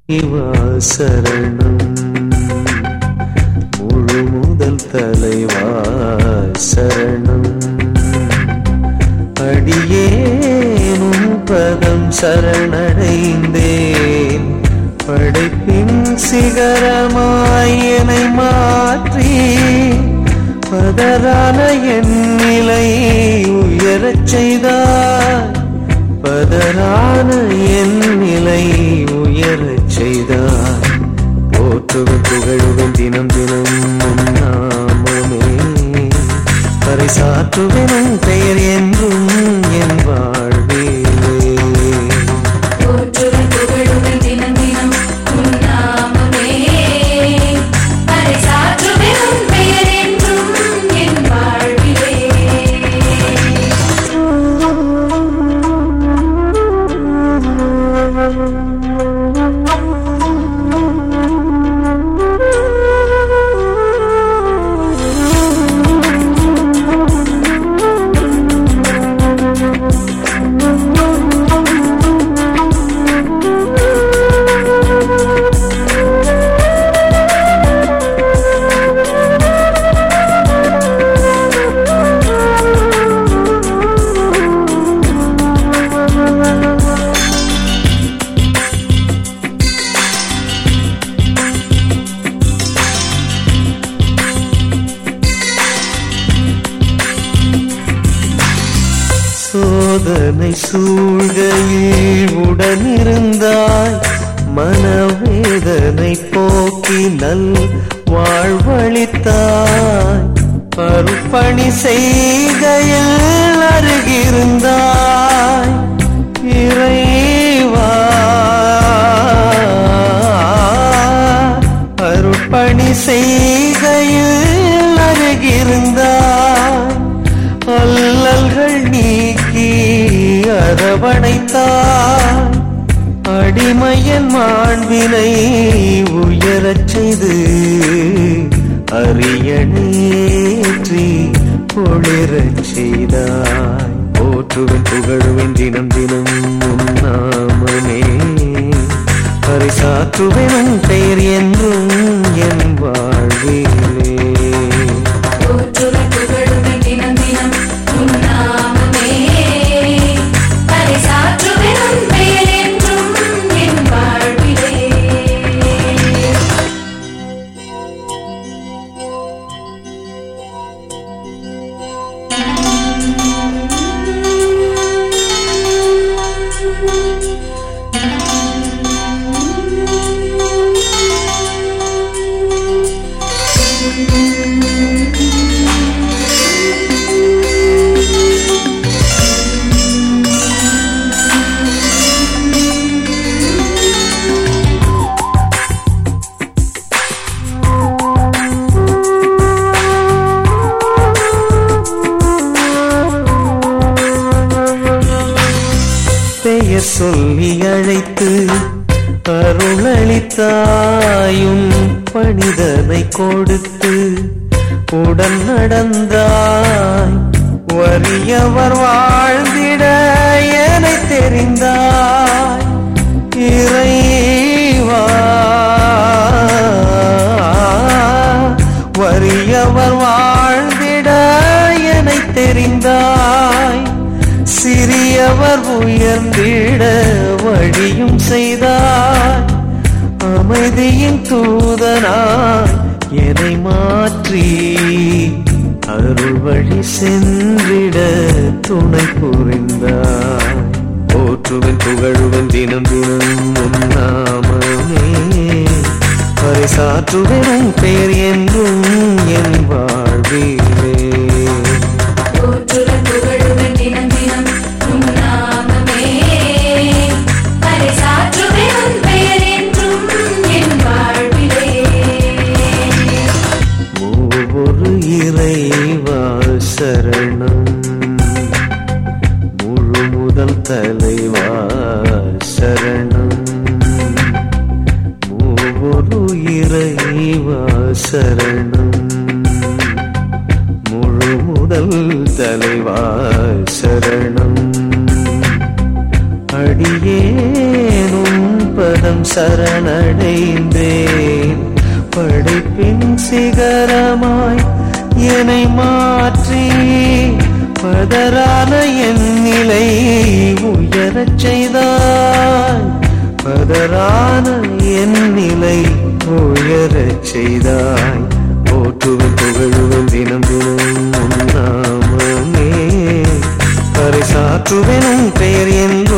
இறைவா சரணம் முழு முதல் தலைவா சரணம் அடியேனும் பதம் சரணடைந்தேன் படைப்பின் சிகரமாய் என்னை மாற்றி பதறான என் நிலை உயரச் செய்தார் பதறான என் நிலை உயரச் செய்தார் போற்றுவன் புகழுவன் தினம் தினம் உன் நாமமே பறைசாற்றுவன் உன் பெயர் என்றும் என் வாழ்விலே போற்றுவன் புகழுவன் தினம் தினம் உன் நாமமே. பறைசாற்றுவேன் உன் பெயர் என்றும் என் வாழ்விலே. சோதனை சூழ்கையில் உடனிருந்தாய் மனவேதனை போக்கி நல் வாழ்வழித்தாய் அருப்பணி செய்கையில் அருகிருந்தாய் இறைவா அருப்பணி செய்கையில் அருகிருந்தாய் அல்லல்கள் நீக்கி அரவணைத்தாய் அடிமையன் மாண்பினை உயரச் செய்து அரியணேற்றி ஒளிரச் செய்தாய் போற்றுவன் புகழுவன் தினம் தினம் உன் நாமமே பரிசாற்றுவேன் உன் பெயர் என்றும் என் வாழ்விலே போற்றுவன் புகழுவன் தினம் தினம் உன் நாமமே. பறைசாற்றுவேன் உன் பெயர் என்றும் என் வாழ்விலே. பெயர் சொல்லி அழைத்து அருளளித்தாயும் பணிதனை கொடுத்து உடன் நடந்தாய் வறியவர் வாழ்ந்திட என தெரிந்தாய் இறைவா வறியவர் வாழ்ந்திட என தெரிந்தாய் சிறியவர் உயர்ந்திட வழியும் செய்தார் அமைதியின் தூதனாய் என்னை மாற்றி அருள் வழி சென்றிட துணை புரிந்தார் போற்றுவன் புகழுவன் தினம் தினம் உன் நாமமே பரிசாற்றுவன் உன் பெயர் என்றும் என் வாழ்விலே போற்றுவன் புகழுவன் தினம் தினம் உன் நாமமே. பறைசாற்றுவேன் உன் பெயர் என்றும் என் வாழ்விலே. மூவொரு இறைவா சரணம் முழு முதல் தலைவா சரணம் மூவொரு இறைவா சரணம் முழு முதல் தலைவா சரணம் பாதம் சரணடைந்தேன் படைப்பின் சிகரமாய் என்னை மாற்றி பதறான என் நிலை உயரச் செய்தாய் பதறான என் நிலை உயரச் செய்தாய் போற்றுவன் புகழுவன் தினம் தினம் உன்னாமமே பரிசாற்றுவன் உன் பெயர் என்